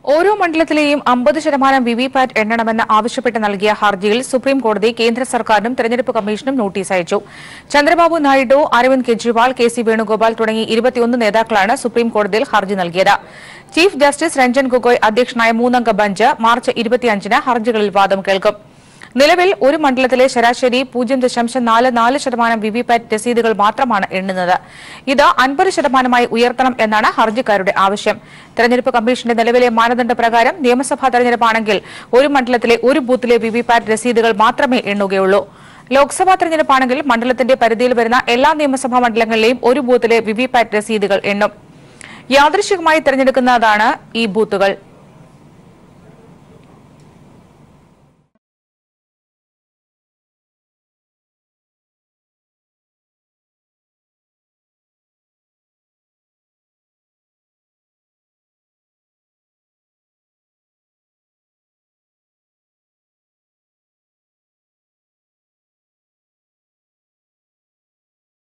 ഓരോ മണ്ഡലത്തിലെയും അമ്പത് ശതമാനം വിവിപാറ്റ് എണ്ണണമെന്ന് ആവശ്യപ്പെട്ട് നൽകിയ ഹർജിയിൽ സുപ്രീം കോടതി കേന്ദ്ര സർക്കാരിനും തെരഞ്ഞെടുപ്പ് കമ്മീഷനും നോട്ടീസ് അയച്ചു ചന്ദ്രബാബു നായിഡു അരവിന്ദ് കെജ്രിവാൾ കെ സി വേണുഗോപാൽ തുടങ്ങി ഇരുപത്തിയൊന്ന് നേതാക്കളാണ് സുപ്രീം കോടതിയിൽ ഹർജി നൽകിയത് ചീഫ് ജസ്റ്റിസ് രഞ്ജൻ ഗൊഗോയ് അധ്യക്ഷനായ മൂന്നംഗ ബെഞ്ച് മാർച്ച് ഇരുപത്തിയഞ്ചിന് ഹർജികളിൽ വാദം കേൾക്കും നിലവിൽ ഒരു മണ്ഡലത്തിലെ ശരാശരി പൂജ്യം ദശാംശം നാല് നാല് ശതമാനം വിവിപാറ്റ് രസീതുകൾ മാത്രമാണ് എണ്ണുന്നത് ഇത് അൻപത് ശതമാനമായി ഉയർത്തണം എന്നാണ് ഹർജിക്കാരുടെ ആവശ്യം തെരഞ്ഞെടുപ്പ് കമ്മീഷന്റെ നിലവിലെ മാനദണ്ഡ പ്രകാരം നിയമസഭാ തെരഞ്ഞെടുപ്പാണെങ്കിൽ ഒരു മണ്ഡലത്തിലെ ഒരു ബൂത്തിലെ വിവിപാറ്റ് രസീതുകൾ മാത്രമേ എണ്ണുകയുള്ളൂ ലോക്സഭാ തെരഞ്ഞെടുപ്പാണെങ്കിൽ മണ്ഡലത്തിന്റെ പരിധിയിൽ വരുന്ന എല്ലാ നിയമസഭാ മണ്ഡലങ്ങളിലെയും ഒരു ബൂത്തിലെ വിവിപാറ്റ് രസീതുകൾ എണ്ണും യാദൃശികമായി തെരഞ്ഞെടുക്കുന്നതാണ് ഈ ബൂത്തുകൾ